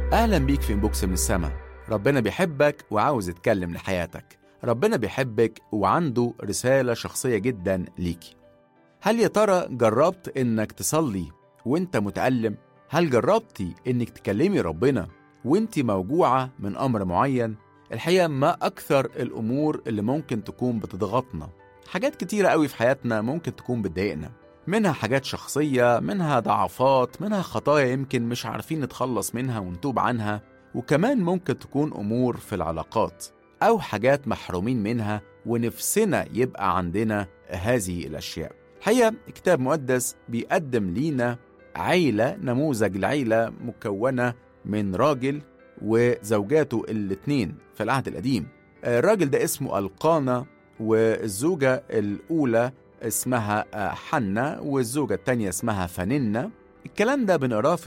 أهلا بيك في إنبوكس من السما ربنا بيحبك وعاوز يتكلم لحياتك ربنا بيحبك وعنده رسالة شخصية جدا ليكي هل يا ترى جربت إنك تصلي وإنت متألم؟ هل جربتي إنك تكلمي ربنا وإنت موجوعة من أمر معين؟ الحقيقة ما أكثر الأمور اللي ممكن تكون بتضغطنا حاجات كتيرة قوي في حياتنا ممكن تكون بتضايقنا منها حاجات شخصية منها ضعفات منها خطايا يمكن مش عارفين نتخلص منها ونتوب عنها وكمان ممكن تكون أمور في العلاقات أو حاجات محرومين منها ونفسنا يبقى عندنا هذه الأشياء الحقيقة الكتاب المقدس بيقدم لينا عيلة نموذج لعيلة مكونة من راجل وزوجاته الاتنين في العهد القديم الراجل ده اسمه القانا والزوجة الأولى اسمها حنة والزوجة التانية اسمها فننة الكلام ده بنقراه في